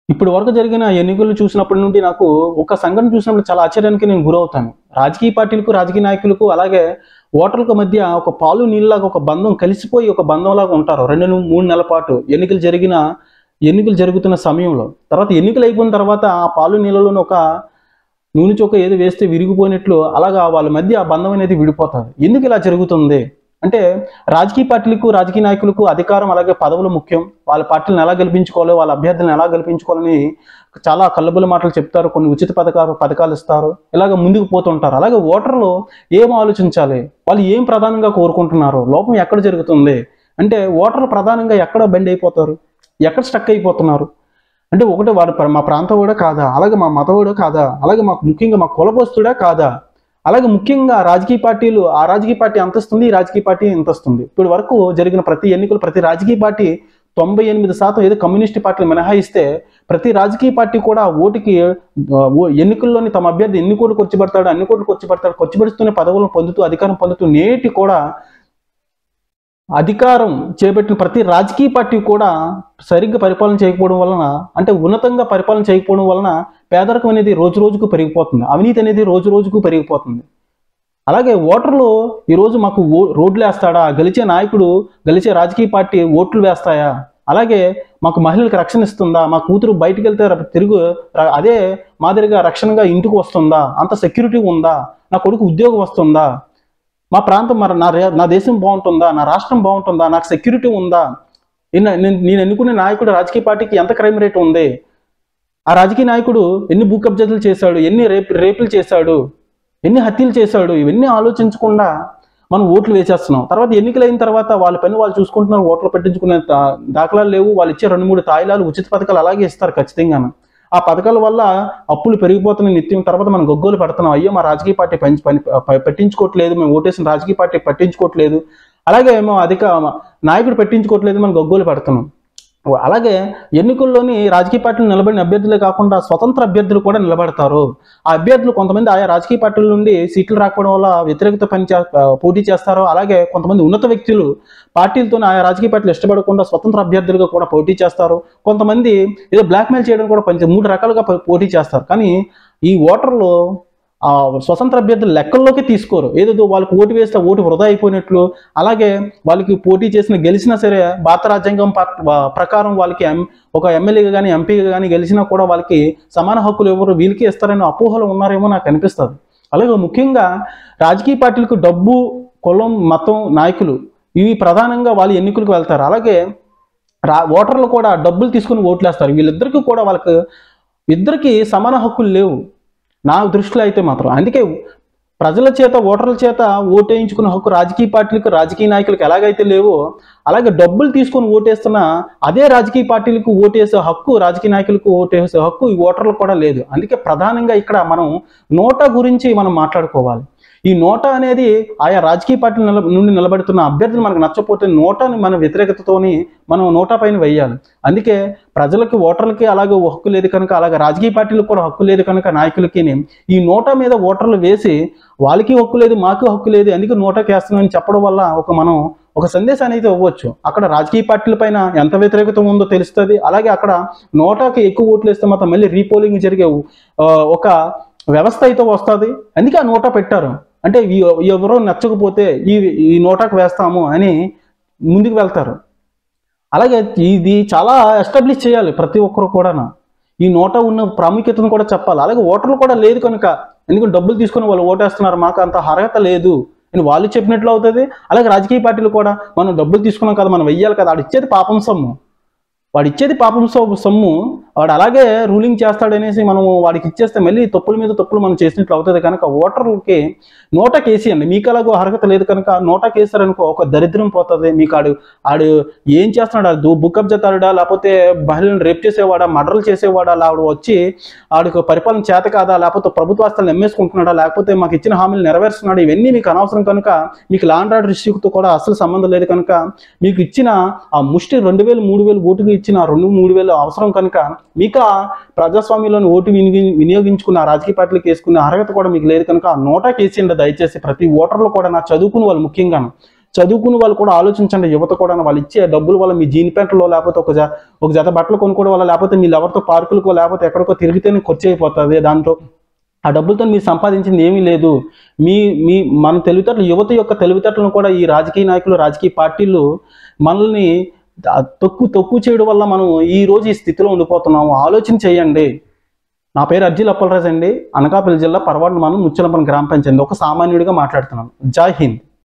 ఇప్పటి వరకు జరిగిన ఎన్నికలు చూసినప్పటి నుండి నాకు ఒక సంఘటన చూసినప్పుడు చాలా ఆశ్చర్యానికి నేను గురవుతాను రాజకీయ పార్టీలకు రాజకీయ నాయకులకు అలాగే ఓటర్లకు మధ్య ఒక పాలు నీళ్ళలాగా ఒక బంధం కలిసిపోయి ఒక బంధంలాగా ఉంటారు రెండు ను- మూడు నెలల పాటు ఎన్నికలు జరిగిన ఎన్నికలు జరుగుతున్న సమయంలో తర్వాత ఎన్నికలు అయిపోయిన తర్వాత ఆ పాలు నీళ్ళలోని ఒక నూనె చొక్క ఏదో వేస్తే విరిగిపోయినట్లు అలాగా వాళ్ళ మధ్య ఆ బంధం అనేది విడిపోతుంది ఎందుకు ఇలా జరుగుతుంది అంటే రాజకీయ పార్టీలకు రాజకీయ నాయకులకు అధికారం అలాగే పదవులు ముఖ్యం వాళ్ళ పార్టీలను ఎలా గెలిపించుకోవాలి వాళ్ళ అభ్యర్థులను ఎలా గెలిపించుకోవాలని చాలా కళ్ళబుల మాటలు చెప్తారు కొన్ని ఉచిత పథకాలు పథకాలు ఇస్తారు ఇలాగ ముందుకు పోతుంటారు అలాగే ఓటర్లు ఏం ఆలోచించాలి వాళ్ళు ఏం ప్రధానంగా కోరుకుంటున్నారు లోపం ఎక్కడ జరుగుతుంది అంటే ఓటర్లు ప్రధానంగా ఎక్కడ బెండ్ అయిపోతారు ఎక్కడ స్టక్ అయిపోతున్నారు అంటే ఒకటి వాడు ప్ర- మా ప్రాంతం కూడా కాదా అలాగే మా మతం కూడా కాదా అలాగే మాకు ముఖ్యంగా మా కులపోస్తుడా కాదా అలాగే ముఖ్యంగా రాజకీయ పార్టీలు ఆ రాజకీయ పార్టీ అంత వస్తుంది ఈ రాజకీయ పార్టీ ఇంత వస్తుంది ఇప్పటి వరకు జరిగిన ప్రతి ఎన్నికలు ప్రతి రాజకీయ పార్టీ తొంభై ఎనిమిది శాతం ఏదో కమ్యూనిస్ట్ పార్టీలు మినహాయిస్తే ప్రతి రాజకీయ పార్టీ కూడా ఓటుకి ఆ, ఓ- ఎన్నికల్లోని తమ అభ్యర్థి ఎన్ని కోట్లు ఖర్చు పెడతాడు అన్ని కోట్లు ఖర్చు పెడతాడు ఖర్చు పెడుతూనే పదవులను పొందుతూ అధికారం పొందుతూ నేటి కూడా అధికారం చేపట్టిన ప్రతి రాజకీయ పార్టీ కూడా సరిగ్గా పరిపాలన చేయకపోవడం వలన అంటే ఉన్నతంగా పరిపాలన చేయకపోవడం వలన పేదరికం అనేది రోజు రోజుకు పెరిగిపోతుంది అవినీతి అనేది రోజు రోజుకు పెరిగిపోతుంది అలాగే ఓటర్లు ఈరోజు మాకు ఓ రోడ్లు వేస్తాడా గెలిచే నాయకుడు గెలిచే రాజకీయ పార్టీ ఓట్లు వేస్తాయా అలాగే మాకు మహిళలకు రక్షణ ఇస్తుందా మా కూతురు బయటికి వెళ్తే ర- తిరుగు ర- అదే మాదిరిగా రక్షణగా ఇంటికి వస్తుందా అంత సెక్యూరిటీ ఉందా నా కొడుకు ఉద్యోగం వస్తుందా మా ప్రాంతం మరి నా రే- నా దేశం బాగుంటుందా నా రాష్ట్రం బాగుంటుందా నాకు సెక్యూరిటీ ఉందా ఇన్న- నేను నేను ఎన్నుకునే నాయకుడు రాజకీయ పార్టీకి ఎంత క్రైమ్ రేట్ ఉంది ఆ రాజకీయ నాయకుడు ఎన్ని భూ కబ్జాలు చేశాడు ఎన్ని రేప్ రేపులు చేశాడు ఎన్ని హత్యలు చేశాడు ఇవన్నీ ఆలోచించకుండా మనం ఓట్లు వేసేస్తున్నాం తర్వాత ఎన్నికలు అయిన తర్వాత వాళ్ళ పని వాళ్ళు చూసుకుంటున్నారు ఓట్లు పెట్టించుకునే దా- దాఖలాలు లేవు వాళ్ళు ఇచ్చే రెండు మూడు తాయిలాలు ఉచిత పథకాలు అలాగే ఇస్తారు ఖచ్చితంగాను ఆ పథకాల వల్ల అప్పులు పెరిగిపోతున్నాయి నిత్యం తర్వాత మనం గొగ్గోలు పెడుతున్నాం అయ్యో మా రాజకీయ పార్టీ పని పని ప- పట్టించుకోవట్లేదు మేము ఓటేసిన రాజకీయ పార్టీ పట్టించుకోవట్లేదు అలాగే మేము అధిక నాయకుడు పట్టించుకోవట్లేదు మనం గొగ్గోలు పెడుతున్నాం అలాగే ఎన్నికల్లోని రాజకీయ పార్టీలు నిలబడిన అభ్యర్థులే కాకుండా స్వతంత్ర అభ్యర్థులు కూడా నిలబడతారు ఆ అభ్యర్థులు కొంతమంది ఆయా రాజకీయ పార్టీల నుండి సీట్లు రాకపోవడం వల్ల వ్యతిరేకత పని చే- ఆ, పోటీ చేస్తారు అలాగే కొంతమంది ఉన్నత వ్యక్తులు పార్టీలతో ఆయా రాజకీయ పార్టీలు ఇష్టపడకుండా స్వతంత్ర అభ్యర్థులుగా కూడా పోటీ చేస్తారు కొంతమంది ఏదో బ్లాక్మెయిల్ చేయడం కూడా పని మూడు రకాలుగా పో- పోటీ చేస్తారు కానీ ఈ ఓటర్లు ఆ స్వతంత్ర అభ్యర్థులు లెక్కల్లోకి తీసుకోరు ఏదో వాళ్ళకి ఓటు వేస్తే ఓటు వృధా అయిపోయినట్లు అలాగే వాళ్ళకి పోటీ చేసిన గెలిచినా సరే భారత రాజ్యాంగం ప- వా- ప్రకారం వాళ్ళకి ఎం- ఒక ఎమ్మెల్యేగా కానీ ఎంపీగా కానీ గెలిచినా కూడా వాళ్ళకి సమాన హక్కులు ఎవరు వీళ్ళకి ఇస్తారనే అపోహలు ఉన్నారేమో నాకు అనిపిస్తుంది అలాగే ముఖ్యంగా రాజకీయ పార్టీలకు డబ్బు కులం మతం నాయకులు ఇవి ప్రధానంగా వాళ్ళు ఎన్నికలకు వెళ్తారు అలాగే రా ఓటర్లు కూడా డబ్బులు తీసుకుని ఓట్లేస్తారు వీళ్ళిద్దరికీ కూడా వాళ్ళకి ఇద్దరికి సమాన హక్కులు లేవు నా దృష్టిలో అయితే మాత్రం అందుకే ప్రజల చేత ఓటర్ల చేత ఓటేయించుకున్న హక్కు రాజకీయ పార్టీలకు రాజకీయ నాయకులకు ఎలాగైతే లేవో అలాగే డబ్బులు తీసుకొని ఓటేస్తున్న అదే రాజకీయ పార్టీలకు ఓటేసే హక్కు రాజకీయ నాయకులకు ఓటేసే హక్కు ఈ ఓటర్లకు కూడా లేదు అందుకే ప్రధానంగా ఇక్కడ మనం నోటా గురించి మనం మాట్లాడుకోవాలి ఈ నోటా అనేది ఆయా రాజకీయ పార్టీల నిల నుండి నిలబడుతున్న అభ్యర్థులు మనకు నచ్చపోతే నోటాని మన వ్యతిరేకతతోని మనం నోటా పైన వేయాలి అందుకే ప్రజలకి ఓటర్లకి అలాగే హక్కు లేదు కనుక అలాగే రాజకీయ పార్టీలకు కూడా హక్కు లేదు కనుక నాయకులకి ఈ నోటా మీద ఓటర్లు వేసి వాళ్ళకి హక్కు లేదు మాకు హక్కు లేదు అందుకే నోటాకి వేస్తున్నామని చెప్పడం వల్ల ఒక మనం ఒక సందేశాన్ని అయితే ఇవ్వచ్చు అక్కడ రాజకీయ పార్టీల పైన ఎంత వ్యతిరేకత ఉందో తెలుస్తుంది అలాగే అక్కడ నోటాకి ఎక్కువ ఓట్లు వేస్తే మాత్రం మళ్ళీ రీపోలింగ్ జరిగే ఆ, ఒక వ్యవస్థ అయితే వస్తుంది అందుకే ఆ నోటా పెట్టారు అంటే ఈ- ఎవరో నచ్చకపోతే ఈ ఈ నోటాకు వేస్తాము అని ముందుకు వెళ్తారు అలాగే ఇది చాలా ఎస్టాబ్లిష్ చేయాలి ప్రతి ఒక్కరు కూడా ఈ నోటా ఉన్న ప్రాముఖ్యతను కూడా చెప్పాలి అలాగే ఓటర్లు కూడా లేదు కనుక ఎందుకంటే డబ్బులు తీసుకొని వాళ్ళు ఓటేస్తున్నారు మాకు అంత అర్హత లేదు అని వాళ్ళు చెప్పినట్లు అవుతుంది అలాగే రాజకీయ పార్టీలు కూడా మనం డబ్బులు తీసుకున్నాం కదా మనం వెయ్యాలి కదా వాడు ఇచ్చేది పాపం సొమ్ము వాడు ఇచ్చేది పాపం సొ- సొమ్ము వాడు అలాగే రూలింగ్ చేస్తాడనేసి మనం వాడికి ఇచ్చేస్తే మళ్ళీ తప్పుల మీద తప్పులు మనం చేసినట్లు అవుతుంది కనుక ఓటర్లకి నోటా కేసేయండి మీకు అలాగో అర్హత లేదు కనుక నోటా కేసారనుకో ఒక దరిద్రం పోతుంది మీకు ఆడు ఆడు ఏం చేస్తున్నాడు ఆడు బుక్కప్ చేస్తాడా లేకపోతే మహిళలను రేప్ చేసేవాడా మర్డర్లు చేసేవాడా ఆవిడ వచ్చి ఆడికి పరిపాలన చేత కాదా లేకపోతే ప్రభుత్వ ఆస్తులు నమ్మేసుకుంటున్నాడా లేకపోతే మాకు ఇచ్చిన హామీలు నెరవేరుస్తున్నాడు ఇవన్నీ మీకు అనవసరం కనుక మీకు లాండ్ ఆర్డర్ ఇష్యూతో కూడా అసలు సంబంధం లేదు కనుక మీకు ఇచ్చిన ఆ ముష్టి రెండు వేలు మూడు వేలు ఓటుకు ఇచ్చిన ఆ రెండు మూడు వేలు అవసరం కనుక మీకు ఆ ప్రజాస్వామ్యంలోని ఓటు వినియోగి వినియోగించుకున్న ఆ రాజకీయ పార్టీలకు వేసుకునే అర్హత కూడా మీకు లేదు కనుక ఆ నోటా కేసేయండి దయచేసి ప్రతి ఓటర్లు కూడా నా చదువుకున్న వాళ్ళు ముఖ్యంగా చదువుకున్న వాళ్ళు కూడా ఆలోచించండి యువత కూడా వాళ్ళు ఇచ్చే డబ్బుల వల్ల మీ జీన్ ప్యాంట్లో లేకపోతే ఒక జ ఒక జత బట్టలు కొనుక్కోవడం వల్ల లేకపోతే మీరు ఎవరితో పార్కులకో లేకపోతే ఎక్కడికో తిరిగితేనే ఖర్చు అయిపోతుంది దాంతో ఆ డబ్బులతో మీరు సంపాదించింది ఏమీ లేదు మీ మీ మన తెలివితేటలు యువత యొక్క తెలివితేటలను కూడా ఈ రాజకీయ నాయకులు రాజకీయ పార్టీలు మనల్ని ద- తక్కువ తక్కువ చేయడం వల్ల మనం ఈ రోజు ఈ స్థితిలో ఉండిపోతున్నాము ఆలోచన చేయండి నా పేరు అర్జీల్ అప్పలరాజు అండి అనకాపల్లి జిల్లా పరవాడు మనం ముచ్చలపల్లి గ్రామ పంచాయతీ ఒక సామాన్యుడిగా మాట్లాడుతున్నాను జై హింద్